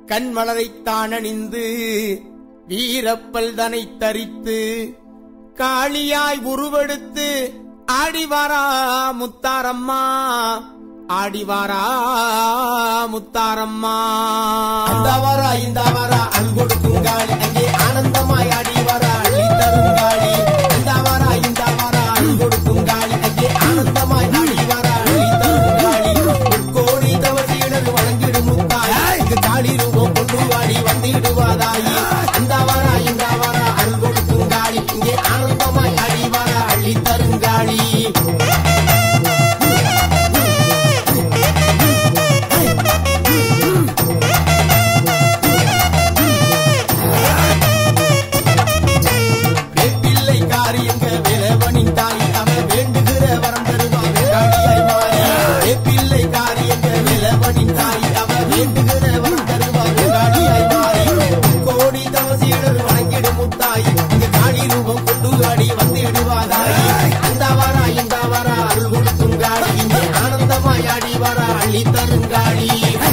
கண்மலரைத்தான் அணிந்து வீரப்பல் தனை தரித்து காளியாய் உருவெடுத்து ஆடிவாரா முத்தாரம்மா ஆடிவாரா முத்தாரம்மா அந்த வரா இந்த வரா அன்பொடுக்கும் காளி அங்கே ஆனந்தமாய் ஆடி வரா அள்ளி தரும் காளி இந்த வரா இந்த வரா அன்பொடுக்கும் காளி அங்கே ஆனந்தமாய் ஆடி வரா அள்ளி தரும் காளி கோடி தவசீடர் வழங்கிடும் முத்தாய் இங்கு காளி ரூபம் கொண்டு வாடி வந்திடுவாதாயி அந்த வரா இந்த வரா அன்பொடுக்கும் காளி இங்கே ஆனந்தமாய் ஆடி வரா அள்ளி தரும் காளி வேப்பிள்ளை காரியங்க வேலவனின் தாய் அவ வேண்டுகிற வரம் தருவாங்க காளியாய் மாறி வேப்பிள்ளை காரியங்க வேலவனின் தாய் அவ வேண்டுகிற வரம் தருவாங்க காளியாய் மாறி கோடி தவசீடர் வணங்கிடும் முத்தாய் இங்க காளி ரூபம் கொண்டு ஆடி வந்திடுவாதாய் அந்த வரா இந்த வரா அருள் கொடுக்கும் காளி இங்கே ஆனந்தமாய் ஆடி வரா அள்ளி தரும் காளி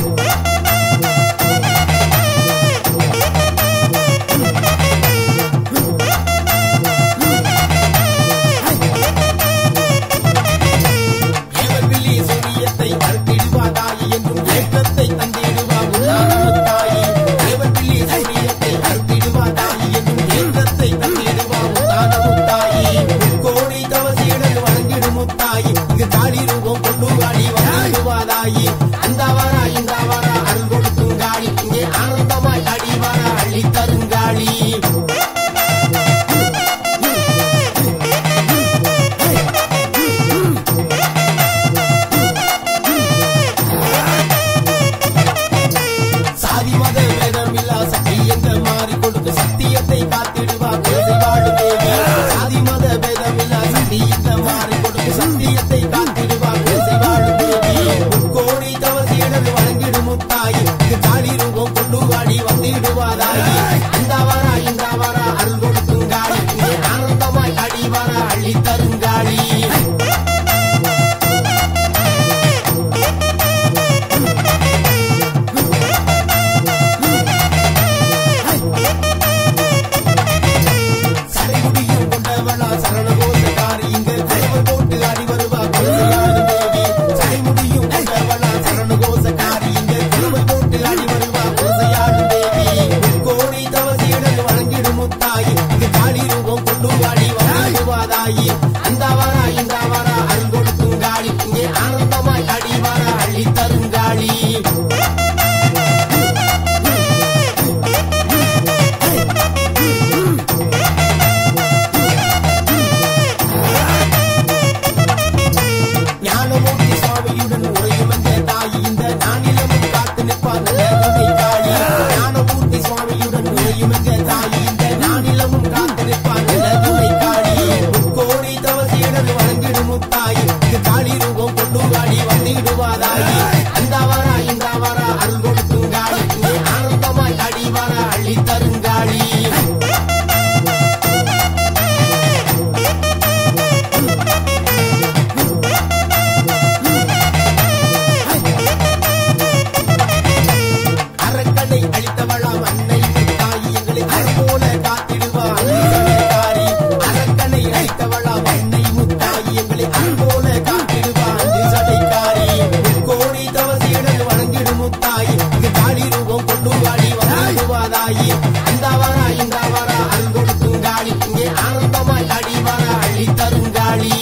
ஏவர்வில்லி சூரியத்தை அறுத்திடுவாதாயி என்றும் ஏற்றத்தை தந்திடுவா உன்னானமுத்தாயி ஏவர்வில்லி சூரியத்தை அறுத்திடுவாதாயி என்றும் ஏற்றத்தை தந்திடுவா உன்னானமுத்தாயி கோடி தவசீடர் வணங்கிடும் முத்தாயி இங்கு காளி ரூபம் கொண்டு வாடி வந்திடுவாதாயி அந்த வாரா இந்த வாரா அருள் கொடுக்கும் காளி இங்கே ஆனந்தமாய் அடி வாரா அள்ளி தரும் காளி சாதி மத வேதமில்லா சக்தி என்ற மாறி கொடுத்து சத்தியத்தை காத்திடுவா பேசி வாழும் தேவி சாதி மத வேதமில்லா சக்தி என்ற மாறி கொடுத்து சத்தியத்தை காத்திடுவா பேசி வாழும் தேவி கோடி தவசீடர் வணங்கிடும் முத்தாயி இங்கு காளி ரூபம் கொண்டு வாடி வந்திடுவாதாயி அந்த வாரா இந்த வாரா அருள் கொடுக்கும் காளி இங்கே ஆனந்தமாய் அடி வாரா அள்ளி தரும் காளி சடைமுடியும் கொண்டவளா சரணகோசக்காரி இங்கு குரவல் போட்டு ஆடி வருவா குலசையாடு தேவி சடைமுடியும் கொண்டவளா சரணகோசக்காரி இங்கு குரவல் போட்டு ஆடி வருவா குலசையாடு தேவி கோடி தவசீடர் வணங்கிடும் முத்தாயி இங்கு காளி ரூபம் கொண்டு ஆடி வருவாதாயி அந்த வாரா இந்த வாரா அருள் கொடுக்கும் காளி இங்கே ஆனந்தமாய் அடி வாரா அள்ளி தரும் காளி ஞானமூர்த்தி சுவாமியுடன் உரையும் அந்த தாய் இந்த நானிலமும் காத்து நிற்பார் நல்ல கதை காளி ஞானமூர்த்தி சுவாமியுடன் உரையும் அந்த தாய் இந்த நானிலமும் காத்து நிற்பார் நல்ல கதை காளி கோடி தவசீடர் வணங்கிடும் முத்தாய் இது காளி ரூபம் கொண்டு வாடி வந்திடுவாதாயி அந்த வாரா இந்த வாரா அருள் கொடுக்கும் காளி இங்கே ஆனந்தமாய் அடி வாரா அள்ளி தரும் காளி அரக்கனை அழித்தவளாம் அன்னை தாய் எங்களை போல காத்திடுவா அன்னை அரக்கனை அழித்தவளாம் அன்னை முத்தாய் எங்களை போல காத்திடுவா அன்று சடைக்காரி கோடி தவசீடர் வணங்கிடும் முத்தாய் இங்கு காளி ரூபம் கொண்டு வாடி வந்திடுவாதாயி அந்த வாரா இந்த வாரா அருள் கொடுக்கும் காளி இங்கே ஆனந்தமாய் அடி வாரா அள்ளி தரும் காளி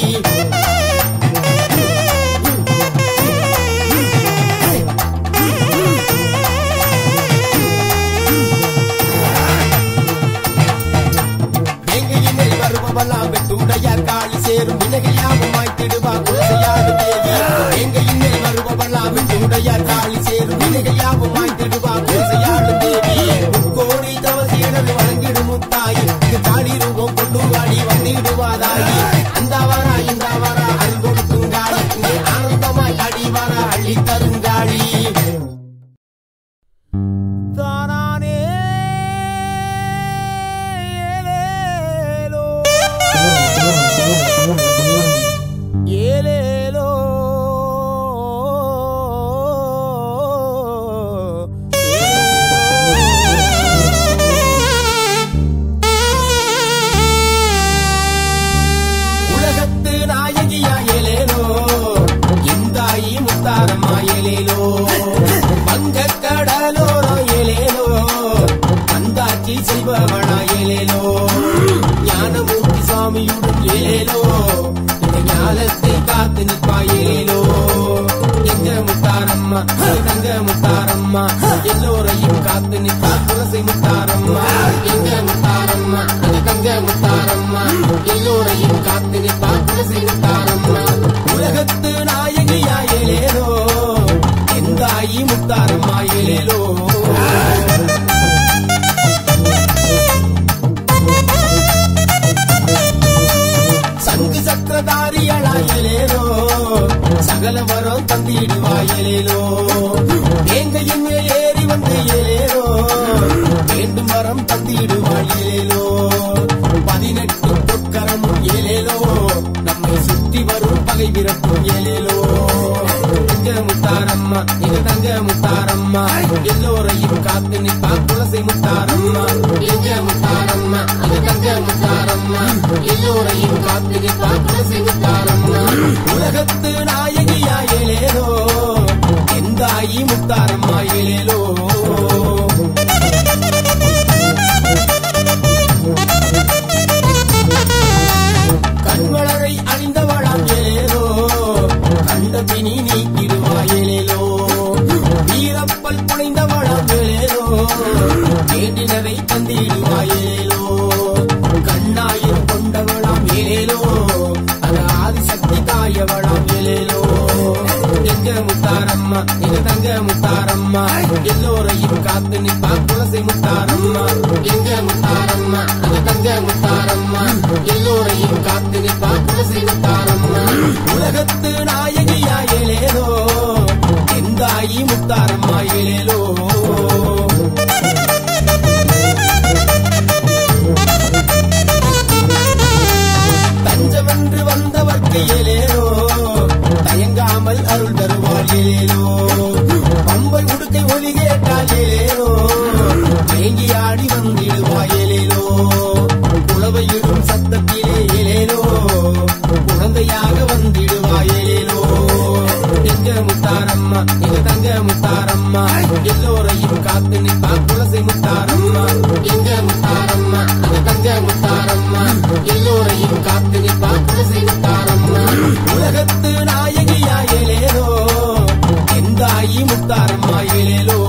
வேங்கையினில் வருபவளாம் வெட்டுடைய காளி சேரும் விலகையாவும் மாய்த்திடுவா குலசையாடு தேவி வேங்கையினில் வருபவளாம் வெட்டுடைய காளி சேரும் விலகையாவும் மாய்த்திடுவா குலசையாடு தேவி கோடி தவசீடர் வணங்கிடும் முத்தாய் இது காளி ரூபம் கொண்டு வாடி வந்திடுவாதாயி அந்த வாரா இந்த வாரா அருள் கொடுக்கும் காளி இங்கே ஆனந்தமாய் அடி வாரா அள்ளி தரும் காளி தானானே ஏலேலோ ஏலேலோ ஏலேலோ வங்க கடலோரோ ஏலேலோ வந்தாட்சி செய்பவளா ஏலேலோ ஞானமூர்த்தி சுவாமியுடன் ஏலேலோ இந்த ஞானத்தை காத்து நிற்பா ஏலேலோ எங்க முத்தாரம்மா தங்க முத்தாரம்மா எல்லோரையும் காத்து நிற்பா துளசி முத்தாரம்மா எங்க முத்தாரம்மா தங்க முத்தாரம்மா எல்லோரையும் காத்து நிற்பா துளசி முத்தாரம்மா உலகத்து நாயகியா ஏலேலோ எந்தாயி முத்தாரம்மா ஏலேலோ சங்கு சக்கரதாரியளாயலேலோ சகல வரம் தந்திடுவாயலேலோ வேங்கையின் மேல் ஏறி வந்து ஏலேலோ வேண்டும் வரம் தந்திடுவாயலேலோ பதினெட்டு பொற்கரமும் ஏலேலோ நம்மை சுற்றி வரும் பகை விரட்டும் ஏலேலோ தங்க முத்தாரம்மா எங்க தங்க முத்தாரம்மா எல்லோரையும் காத்து நிற்பா துளசி முத்தாரம்மா எங்க முத்தாரம்மா எங்க தங்க முத்தாரம்மா எல்லோரையும் காத்து நிற்பா துளசி முத்தாரம்மா உலகத்து நாயகியா ஏலேலோ எந்தாயி முத்தாரம்மா ஏலேலோ கண்வளரை அணிந்தவளாம் ஏலேலோ கண்ட பிணி நீக்கிடுவாயேலேலோ வீரப்பல் புனைந்தவளாம் ஏலேலோ வேண்டினரை தந்திடுவாயேலேலோ கண்ணாயிரம் கொண்டவளாம் ஏலேலோ அது ஆதிசக்தி தாயவளாம் ஏலேலோ எங்க முத்தாரம்மா எங்க தங்க முத்தாரம்மா எல்லோரையும் காத்து நிற்பா துளசி முத்தாரம்மா எங்க முத்தாரம்மா எங்க தங்க முத்தாரம்மா எல்லோரையும் காத்து நிற்பா துளசி முத்தாரம்மா உலகத்து நாயகியா ஏலேலோ எந்தாயி முத்தாரம்மா ஏலேலோ தஞ்சமென்று வந்தவர்க்கு ஏலேலோ தயங்காமல் அருள் தருவாள் ஏலேலோ பம்பை உடுக்கை ஒலி கேட்டால் ஏலேலோ தேங்கி ஆடி வந்திடுவாய் ஏலேலோ குளவையிடும் சத்தத்திலே ஏலேலோ குழந்தையாக வந்திடுவாய் ஏலேலோ எங்க முத்தாரம்மா எங்க தங்க முத்தாரம்மா எல்லோரையும் காத்து நிற்பா துளசி முத்தாரம்மா எங்க முத்தாரம்மா எங்க தங்க முத்தாரம்மா எல்லோரையும் காத்து நிற்பா துளசி முத்தாரம்மா உலகத்து நாயகியா ஏலேலோ எந்தாயி முத்தாரம்மா ஏலேலோ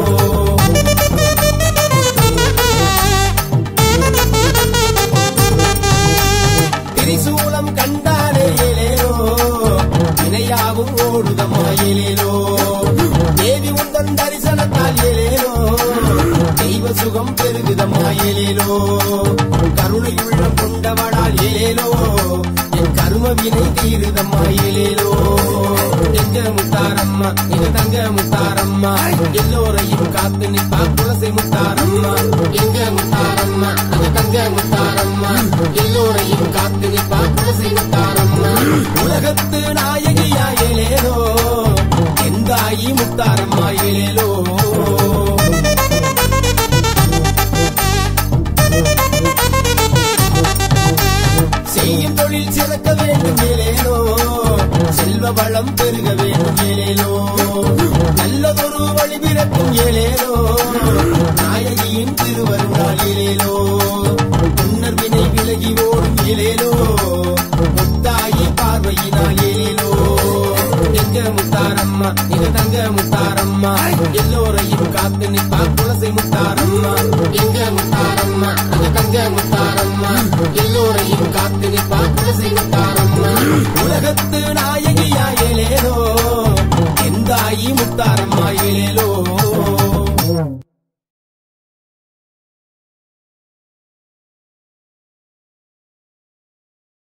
திரிசூலம் கண்டாலே ஏலேலோ இணையாவும் ஓடுதம்மா ஏலேலோ தேவி உந்தன் தரிசனத்தால் ஏலேலோ தெய்வ சுகம் பெருகுதம்மா ஏலேலோ கருணை உள்ளம் கொண்டவளால் ஏலேலோ என் கரும வினை தீருதம்மா ஏலேலோ எங்க முத்தாரம்மா எங்க தங்க முத்தாரம்மா எல்லோரையும் காத்து நிற்பா துளசி முத்தாரம்மா எங்க முத்தாரம்மா எங்க தங்க முத்தாரம்மா எல்லோரையும் காத்து நிற்பா துளசி முத்தாரம்மா உலகத்து நாயகியா ஏலேலோ எந்தாயி முத்தாரம்மா ஏலேலோ செய்யும் தொழில் சிறக்க வேண்டும் ஏலேலோ செல்வ வளம் பெருக வேண்டும் ஏலேலோ நல்லதொரு வழி பிறக்கும் ஏலேலோ நாயகியின் திருவருளால் ஏலேலோ முன்னர் வினை விலகி ஓடும் ஏலேலோ முத்தாயி பார்வையினால் ஏலேலோ எங்க முத்தாரம்மா எங்க தங்க முத்தாரம்மா எல்லோரையும் காத்து நிற்பா துளசி முத்தாரம்மா எங்க முத்தாரம்மா எங்க தங்க முத்தாரம்மா எல்லோரையும் காத்து நிற்பா துளசி முத்தாரம்மா